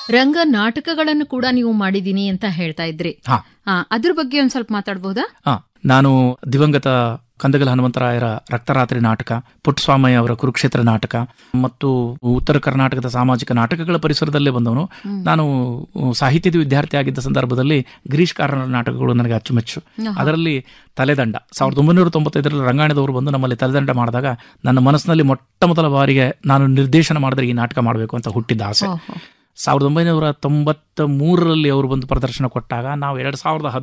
ರಂಗ ನಾಟಕಗಳನ್ನು ಕೂಡ ನೀವು ಮಾಡಿದೀನಿ ಅಂತ ಹೇಳ್ತಾ ಇದ್ರಿ ಹಾ. ಆ, ಅದ್ರ ಬಗ್ಗೆ ಒಂದ್ ಸ್ವಲ್ಪ ಮಾತಾಡ್ಬೋದಾ ಆ, ನಾನು ದಿವಂಗತ ಕಂದಗಲ ಹನುಮಂತರಾಯರ ರಕ್ತರಾತ್ರಿ ನಾಟಕ ಪುಟ್ಟಸ್ವಾಮಯ್ಯ ಅವರ ಕುರುಕ್ಷೇತ್ರ ನಾಟಕ ಮತ್ತು ಉತ್ತರ ಕರ್ನಾಟಕದ ಸಾಮಾಜಿಕ ನಾಟಕಗಳ ಪರಿಸರದಲ್ಲೇ ಬಂದವನು ನಾನು ಉ, ಸಾಹಿತ್ಯದ ವಿದ್ಯಾರ್ಥಿ ಆಗಿದ್ದ ಸಂದರ್ಭದಲ್ಲಿ ಗಿರೀಶ್ ಕಾರ್ನಾಡ್ ನಾಟಕಗಳು ನನಗೆ ಅಚ್ಚುಮೆಚ್ಚು ಅದರಲ್ಲಿ ತಲೆದಂಡ ಸಾವಿರದ ಒಂಬೈನೂರ ತೊಂಬತ್ತೈದರಲ್ಲಿ ರಂಗಾಯಣದವರು ಬಂದು ನಮ್ಮಲ್ಲಿ ತಲೆದಂಡ ಮಾಡಿದಾಗ ನನ್ನ ಮನಸ್ಸಿನಲ್ಲಿ ಮೊಟ್ಟ ಮೊದಲ ಬಾರಿಗೆ ನಾನು ನಿರ್ದೇಶನ ಮಾಡಿದ್ರೆ ಈ ನಾಟಕ ಮಾಡಬೇಕು ಅಂತ ಹುಟ್ಟಿದ್ದ ಆಸೆ ಓಹೋ. ಸಾವಿರದ ಒಂಬೈನೂರ ತೊಂಬತ್ತ ಮೂರರಲ್ಲಿ ಅವರು ಬಂದು ಪ್ರದರ್ಶನ ಕೊಟ್ಟಾಗ ನಾವು ಎರಡು ಸಾವಿರದ